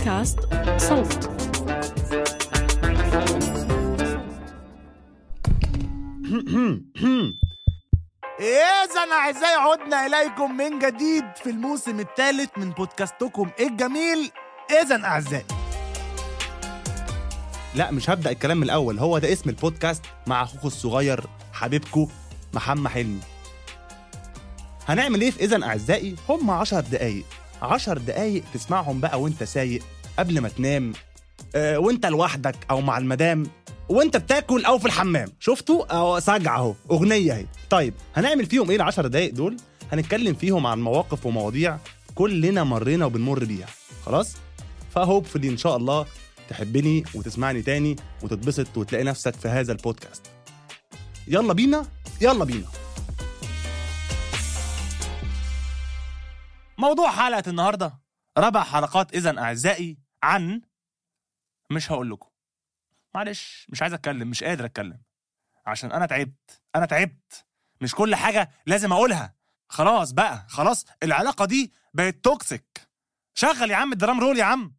بودكاست صوت إذا أعزائي عدنا إليكم من جديد في الموسم الثالث من بودكاستكم الجميل إذا أعزائي لا مش هبدأ الكلام من الأول هو ده اسم البودكاست مع أخوكم الصغير حبيبكم محمد حلمي هنعمل إيه في إذا أعزائي هم عشر دقايق عشر دقايق تسمعهم بقى وانت سايق قبل ما تنام آه، وانت لوحدك او مع المدام وانت بتاكل او في الحمام شفتوا اهو سجع اهو اغنيه اهي طيب هنعمل فيهم ايه العشر دقايق دول هنتكلم فيهم عن مواقف ومواضيع كلنا مرينا وبنمر بيها خلاص فهوبفلي ان شاء الله تحبني وتسمعني تاني وتتبسط وتلاقي نفسك في هذا البودكاست يلا بينا يلا بينا موضوع حلقة النهاردة ربع حلقات إذا أعزائي عن مش هقول لكم معلش مش عايز أتكلم مش قادر أتكلم عشان أنا تعبت أنا تعبت مش كل حاجة لازم أقولها خلاص بقى خلاص العلاقة دي بقت توكسيك شغل يا عم الدرام رول يا عم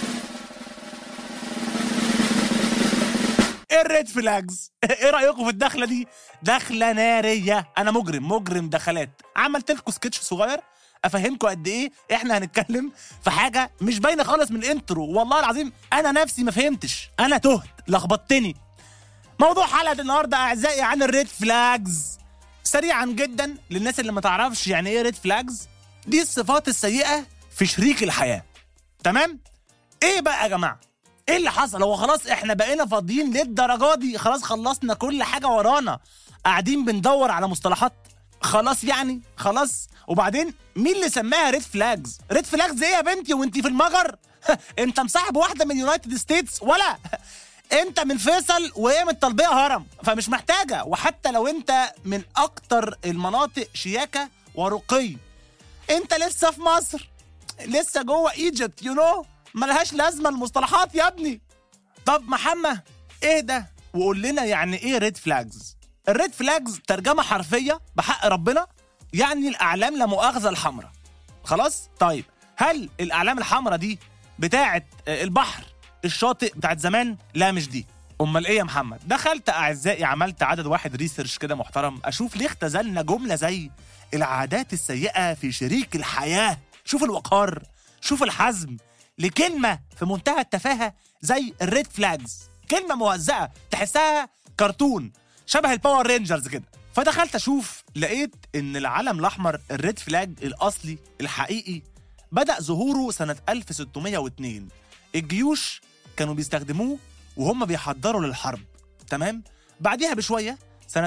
ايه الريد فلاجز ايه رايكم في الدخله دي دخله ناريه انا مجرم مجرم دخلات عملت لكم سكتش صغير افهمكم قد ايه احنا هنتكلم في حاجه مش باينه خالص من الانترو والله العظيم انا نفسي ما فهمتش انا تهت لخبطتني موضوع حلقه النهارده اعزائي عن الريد فلاجز سريعا جدا للناس اللي ما تعرفش يعني ايه ريد فلاجز دي الصفات السيئه في شريك الحياه تمام ايه بقى يا جماعه ايه اللي حصل هو خلاص احنا بقينا فاضيين للدرجه دي خلاص خلصنا كل حاجه ورانا قاعدين بندور على مصطلحات خلاص يعني خلاص وبعدين مين اللي سماها ريد فلاجز ريد فلاجز ايه يا بنتي وانتي في المجر انت مصاحب واحده من يونايتد ستيتس ولا انت من فيصل وهي من طلبيه هرم فمش محتاجه وحتى لو انت من اكتر المناطق شياكه ورقي انت لسه في مصر لسه جوه ايجيبت يو نو ملهاش لازمه المصطلحات يا ابني طب محمد ايه ده وقول لنا يعني ايه ريد فلاجز الريد فلاجز ترجمه حرفيه بحق ربنا يعني الاعلام لا مؤاخذه الحمراء خلاص طيب هل الاعلام الحمراء دي بتاعه آه، البحر الشاطئ بتاعت زمان لا مش دي امال ايه يا محمد دخلت اعزائي عملت عدد واحد ريسيرش كده محترم اشوف ليه اختزلنا جمله زي العادات السيئه في شريك الحياه شوف الوقار شوف الحزم لكلمه في منتهى التفاهه زي الريد فلاجز كلمه موزعه تحسها كرتون شبه الباور رينجرز كده فدخلت اشوف لقيت ان العلم الاحمر الريد فلاج الاصلي الحقيقي بدا ظهوره سنه 1602 الجيوش كانوا بيستخدموه وهم بيحضروا للحرب تمام بعديها بشويه سنه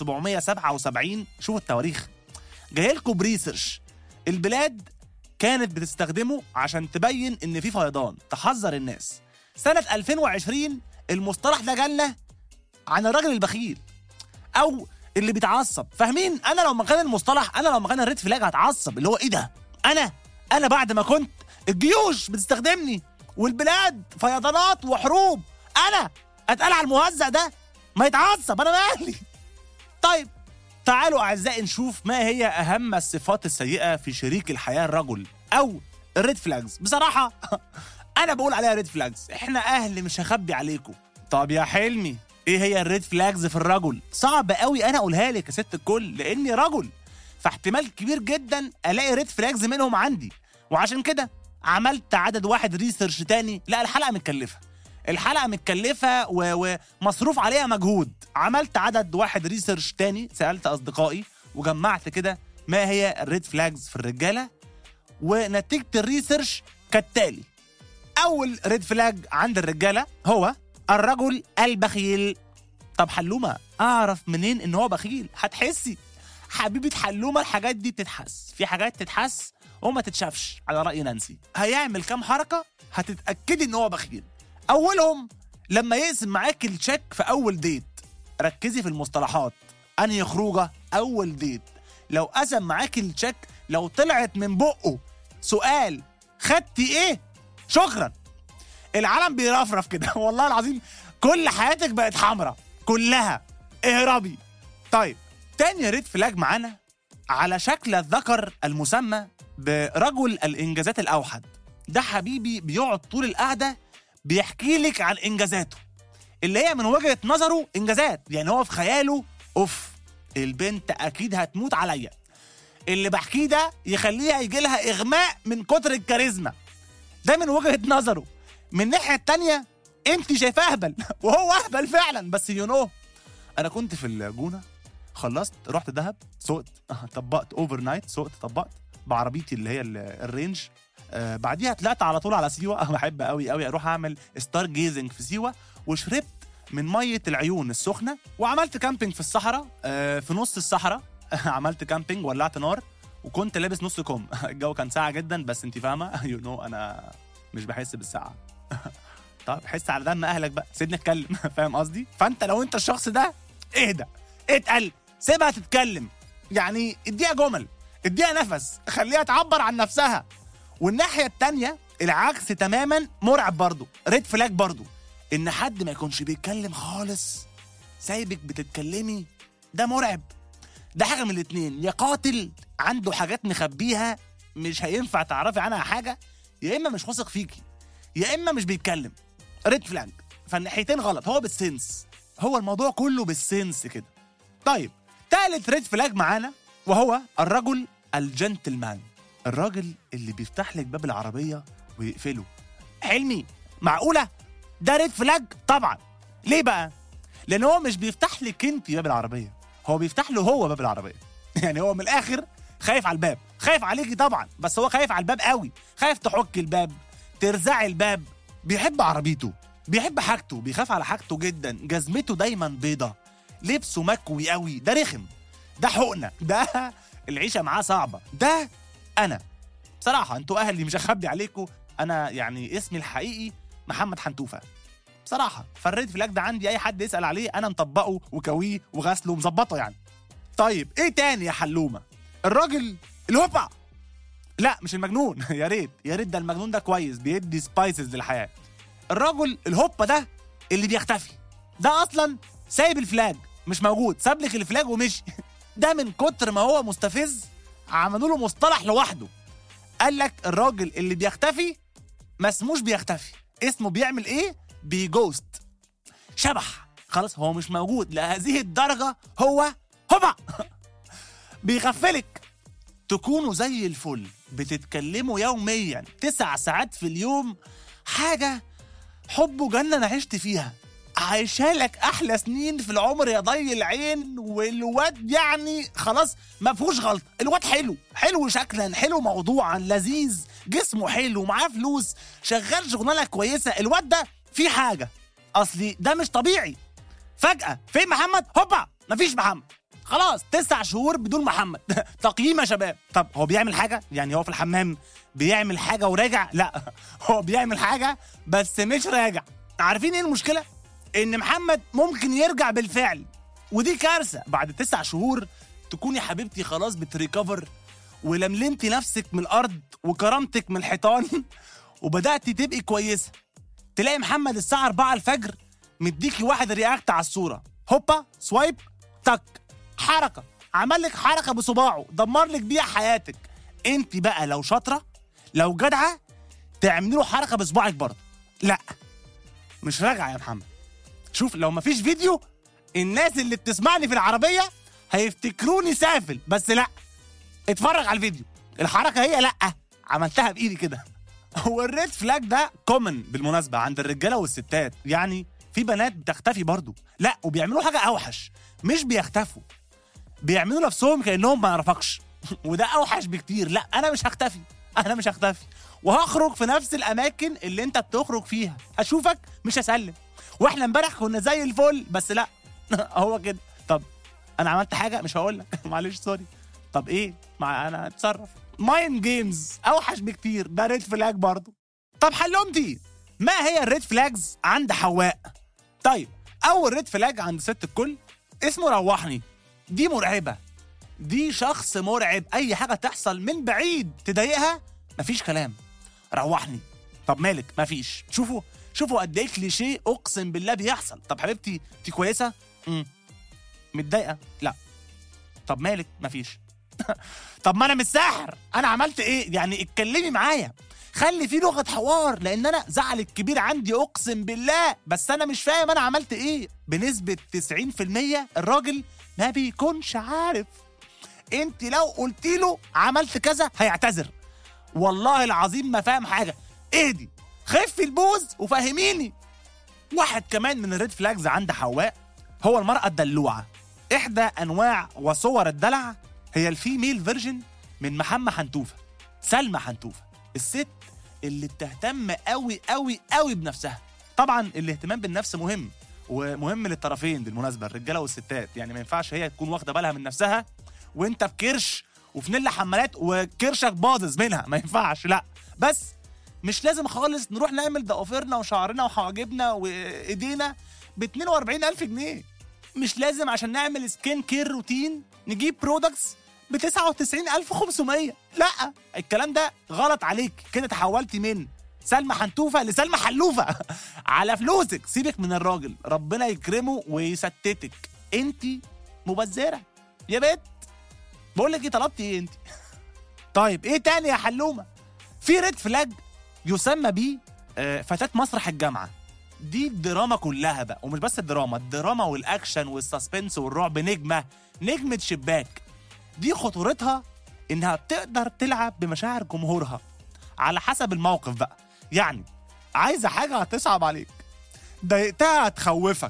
1777 شوف التواريخ جاي لكم بريسيرش البلاد كانت بتستخدمه عشان تبين ان في فيضان تحذر الناس سنه 2020 المصطلح ده جالنا عن الراجل البخيل او اللي بيتعصب فاهمين انا لو مكان المصطلح انا لو مكان الريد فلاج هتعصب اللي هو ايه ده انا انا بعد ما كنت الجيوش بتستخدمني والبلاد فيضانات وحروب انا اتقال على المهزأ ده ما يتعصب انا مالي طيب تعالوا اعزائي نشوف ما هي اهم الصفات السيئه في شريك الحياه الرجل او الريد فلاجز بصراحه انا بقول عليها ريد فلاجز احنا اهل مش هخبي عليكم طب يا حلمي ايه هي الريد فلاجز في الرجل صعب قوي انا اقولها لك يا ست الكل لاني رجل فاحتمال كبير جدا الاقي ريد فلاجز منهم عندي وعشان كده عملت عدد واحد ريسيرش تاني لا الحلقه متكلفه الحلقه متكلفه و... ومصروف عليها مجهود عملت عدد واحد ريسيرش تاني سالت اصدقائي وجمعت كده ما هي الريد فلاجز في الرجاله ونتيجه الريسيرش كالتالي اول ريد فلاج عند الرجاله هو الرجل البخيل طب حلومه اعرف منين ان هو بخيل هتحسي حبيبه حلومه الحاجات دي بتتحس في حاجات تتحس وما تتشافش على راي نانسي هيعمل كام حركه هتتاكدي ان هو بخيل اولهم لما يقسم معاك التشيك في اول ديت ركزي في المصطلحات انهي خروجه اول ديت لو قسم معاك التشيك لو طلعت من بقه سؤال خدتي ايه شكرا العالم بيرفرف كده والله العظيم كل حياتك بقت حمراء كلها اهربي طيب تاني ريد فلاج معانا على شكل الذكر المسمى برجل الانجازات الاوحد ده حبيبي بيقعد طول القعده بيحكي لك عن انجازاته اللي هي من وجهه نظره انجازات يعني هو في خياله اوف البنت اكيد هتموت عليا اللي بحكيه ده يخليها يجي لها اغماء من كتر الكاريزما ده من وجهه نظره من الناحيه التانية انت شايفاه اهبل وهو اهبل فعلا بس يو نو انا كنت في الجونه خلصت رحت دهب سوقت طبقت اوفر نايت سوقت طبقت بعربيتي اللي هي ال- الرينج آه بعديها طلعت على طول على سيوه انا بحب قوي قوي اروح اعمل ستار جيزنج في سيوه وشربت من ميه العيون السخنه وعملت كامبينج في الصحراء آه في نص الصحراء عملت كامبينج ولعت نار وكنت لابس نص كم الجو كان ساقع جدا بس انت فاهمه يو نو انا مش بحس بالساعه طب حس على دم اهلك بقى سيبني اتكلم فاهم قصدي فانت لو انت الشخص ده اهدى اتقل سيبها تتكلم يعني اديها جمل اديها نفس خليها تعبر عن نفسها والناحيه التانية العكس تماما مرعب برضو ريد فلاج برضو ان حد ما يكونش بيتكلم خالص سايبك بتتكلمي ده مرعب ده حاجه من الاتنين يا قاتل عنده حاجات مخبيها مش هينفع تعرفي عنها حاجه يا اما مش واثق فيكي يا اما مش بيتكلم ريد فلاج فالناحيتين غلط هو بالسنس هو الموضوع كله بالسنس كده طيب تالت ريد فلاج معانا وهو الرجل الجنتلمان الراجل اللي بيفتح لك باب العربية ويقفله حلمي معقولة ده ريد فلاج طبعا ليه بقى لان هو مش بيفتح لك انت باب العربية هو بيفتح له هو باب العربية يعني هو من الاخر خايف على الباب خايف عليكي طبعا بس هو خايف على الباب قوي خايف تحك الباب ترزعي الباب بيحب عربيته بيحب حاجته بيخاف على حاجته جدا جزمته دايما بيضة لبسه مكوي قوي ده رخم ده حقنة ده العيشة معاه صعبة ده أنا بصراحة انتوا أهلي مش هخبي عليكم أنا يعني اسمي الحقيقي محمد حنتوفة بصراحة فالريد فلاج ده عندي أي حد يسأل عليه أنا مطبقه وكويه وغسله ومظبطه يعني طيب إيه تاني يا حلومة الراجل الهوبا لا مش المجنون يا ريت يا ريت ده المجنون ده كويس بيدي سبايسز للحياه الرجل الهوبا ده اللي بيختفي ده اصلا سايب الفلاج مش موجود ساب لك الفلاج ومشي ده من كتر ما هو مستفز عملوا له مصطلح لوحده قال لك الراجل اللي بيختفي ما اسموش بيختفي اسمه بيعمل ايه بيجوست شبح خلاص هو مش موجود لهذه الدرجه هو هوبا بيغفلك تكونوا زي الفل بتتكلموا يوميا تسع ساعات في اليوم حاجة حب وجنة أنا عشت فيها عايشها لك أحلى سنين في العمر يا ضي العين والواد يعني خلاص ما فيهوش غلط الواد حلو حلو شكلا حلو موضوعا لذيذ جسمه حلو معاه فلوس شغال شغلانة كويسة الواد ده في حاجة أصلي ده مش طبيعي فجأة فين محمد هوبا مفيش محمد خلاص تسع شهور بدون محمد تقييم يا شباب طب هو بيعمل حاجه يعني هو في الحمام بيعمل حاجه وراجع لا هو بيعمل حاجه بس مش راجع عارفين ايه المشكله ان محمد ممكن يرجع بالفعل ودي كارثه بعد تسع شهور تكوني حبيبتي خلاص بتريكفر ولملمتي نفسك من الارض وكرامتك من الحيطان وبداتي تبقي كويسه تلاقي محمد الساعه 4 الفجر مديكي واحد رياكت على الصوره هوبا سوايب تك حركه عمل لك حركه بصباعه دمر لك بيها حياتك انت بقى لو شاطره لو جدعه تعملي له حركه بصباعك برضه لا مش راجعه يا محمد شوف لو مفيش فيديو الناس اللي بتسمعني في العربيه هيفتكروني سافل بس لا اتفرج على الفيديو الحركه هي لا عملتها بايدي كده هو الريد فلاج ده كومن بالمناسبه عند الرجاله والستات يعني في بنات بتختفي برضو لا وبيعملوا حاجه اوحش مش بيختفوا بيعملوا نفسهم كانهم ما يعرفكش وده اوحش بكتير لا انا مش هختفي انا مش هختفي وهخرج في نفس الاماكن اللي انت بتخرج فيها اشوفك مش هسلم واحنا امبارح كنا زي الفل بس لا هو كده طب انا عملت حاجه مش هقول لك معلش سوري طب ايه مع انا اتصرف مايند جيمز اوحش بكتير ده ريد فلاج برضه طب حلمتي ما هي الريد فلاجز عند حواء طيب اول ريد فلاج عند ست الكل اسمه روحني دي مرعبه دي شخص مرعب اي حاجه تحصل من بعيد تضايقها مفيش كلام روحني طب مالك مفيش شوفوا شوفوا قد ايه كليشيه اقسم بالله بيحصل طب حبيبتي انت كويسه امم متضايقه لا طب مالك مفيش طب ما انا مش ساحر انا عملت ايه يعني اتكلمي معايا خلي في لغه حوار لان انا زعل الكبير عندي اقسم بالله بس انا مش فاهم انا عملت ايه بنسبه 90% الراجل ما بيكونش عارف انت لو قلت له عملت كذا هيعتذر والله العظيم ما فاهم حاجه اهدي خفي البوز وفهميني واحد كمان من الريد فلاجز عند حواء هو المرأة الدلوعة إحدى أنواع وصور الدلع هي الفيميل فيرجن من محمد حنتوفة سلمى حنتوفة الست اللي بتهتم قوي قوي قوي بنفسها طبعا الاهتمام بالنفس مهم ومهم للطرفين بالمناسبة الرجالة والستات يعني ما ينفعش هي تكون واخدة بالها من نفسها وانت بكرش وفانيلا حمالات وكرشك باظظ منها ما ينفعش لا بس مش لازم خالص نروح نعمل ضوافرنا وشعرنا وحواجبنا وايدينا ب 42000 جنيه مش لازم عشان نعمل سكين كير روتين نجيب برودكتس ب 99500 لا الكلام ده غلط عليك كده تحولتي من سلمى حنتوفه لسلمى حلوفه على فلوسك سيبك من الراجل ربنا يكرمه ويستتك انت مبذره يا بنت بقول لك ايه طلبتي ايه انت طيب ايه تاني يا حلومه في ريد فلاج يسمى بيه آه، فتاة مسرح الجامعة دي الدراما كلها بقى ومش بس الدراما الدراما والاكشن والسسبنس والرعب نجمة نجمة شباك دي خطورتها انها بتقدر تلعب بمشاعر جمهورها على حسب الموقف بقى يعني عايزة حاجة هتصعب عليك ضايقتها هتخوفك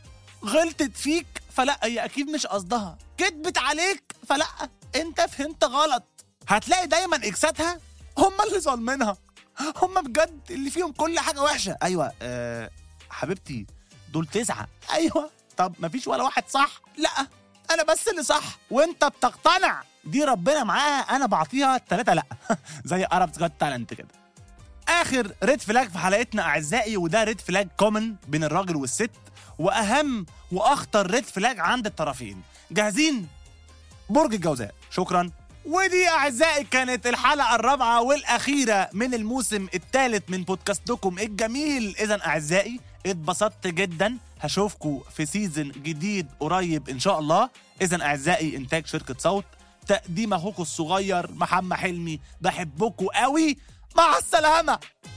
غلطت فيك فلا هي اكيد مش قصدها كدبت عليك فلا انت فهمت غلط هتلاقي دايما اكساتها هم اللي ظالمينها هم بجد اللي فيهم كل حاجه وحشه ايوه أه حبيبتي دول تسعه ايوه طب مفيش ولا واحد صح لا انا بس اللي صح وانت بتقتنع دي ربنا معاها انا بعطيها ثلاثه لا زي ارب جاد تالنت كده اخر ريد فلاج في حلقتنا اعزائي وده ريد فلاج كومن بين الراجل والست واهم واخطر ريد فلاج عند الطرفين جاهزين برج الجوزاء شكرا ودي اعزائي كانت الحلقه الرابعه والاخيره من الموسم الثالث من بودكاستكم الجميل اذا اعزائي اتبسطت جدا هشوفكم في سيزن جديد قريب ان شاء الله اذا اعزائي انتاج شركه صوت تقديم اخوكم الصغير محمد حلمي بحبكم قوي مع السلامه